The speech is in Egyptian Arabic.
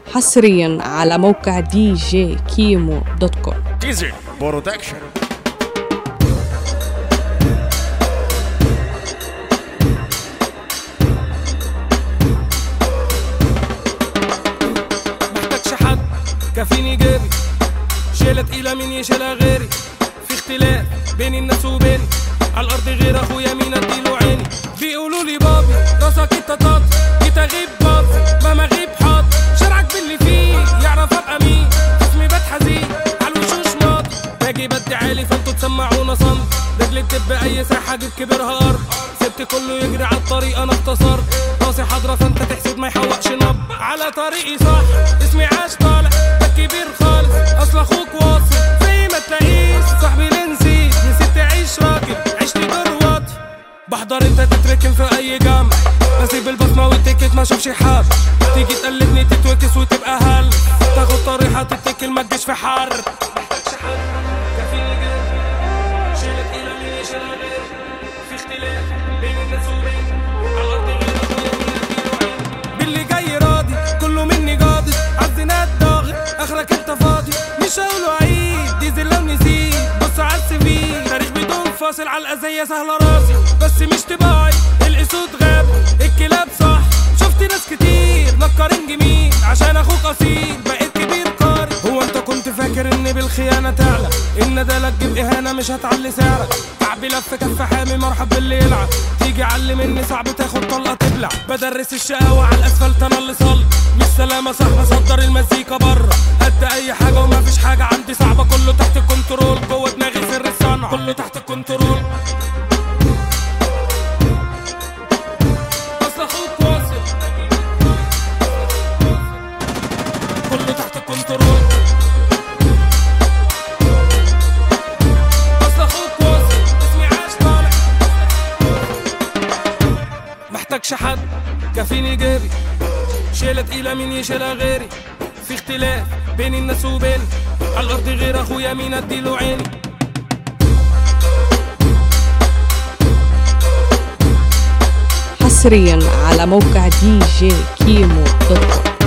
حصريا على موقع دي جي كيمو دوت كوم ديزل برودكشن محتاجش حد كفيني جيبي شيلة تقيلة مين يشيلها غيري في اختلاف بين الناس وبيني على الارض غير اخويا مين اديله عيني بيقولوا لي بابي راسك انت طاط جيت اغيب باط مهما اغيب حاط شرعك باللي فيه يعرف ابقى مين اسمي بات حزين على الوشوش ماضي باجي بدي عالي فانتوا تسمعونا صمت رجلي بتب اي ساحه اجيب كبرها ارض سبت كله يجري على الطريق انا اختصرت راسي حاضره فانت تحسد ما يحوقش نب على طريقي صح اسمي عاش طالع ده كبير خالص اصل اخوك واصل زي ما تلاقيه صاحبي اللي نسيت نسيت تعيش راجل عشت دور واطي بحضر انت تتركن في اي جامع بسيب البصمه والتيكت ما اشوفش حد تيجي تقلدني تتوكس وتبقى هل تاخد طريحه تتكل ما تجيش في حر محتاجش حد كفيني جنبي شيلة تقيلة مين يشيلها غيري في اختلاف بين الناس وبيني على الارض غير اخويا مين اديله عيني باللي جاي راضي كله مني جاضي عالزناد ضاغط اخرك انت فاضي مش هقوله عيد ديزل لو نسيت بص على السي في تاريخ بدون فاصل على الاذية سهلة راسي بس مش تباعي الاسود غاب الكلاب صح شفت ناس كتير نكرين جميل عشان اخوك اصيل بقيت كبير قاري هو انت كنت فاكر ان بالخيانة تعلى ان ده لك تجيب اهانة مش هتعلي سعرك كعبي لف كف حامي مرحب باللي يلعب تيجي علي مني صعب تاخد طلقة تبلع بدرس الشقاوة على الاسفلت انا اللي صلي مش سلامة صاحبي صدر المزيكا بره قد اي حاجة وما فيش حاجة عندي صعبة كله تحت الكنترول جوه دماغي سر الصنع كله تحت الكنترول اصل اخوك واصل كله تحت الكنترول اصل اخوك واصل اسمي عاش طالع محتاجش حد كفيني جيبي شيلة تقيلة مين يشيلها غيري في اختلاف بين الناس وبيني على الارض غير اخويا مين اديله عيني حصريا على موقع دي جي كيمو دوت كوم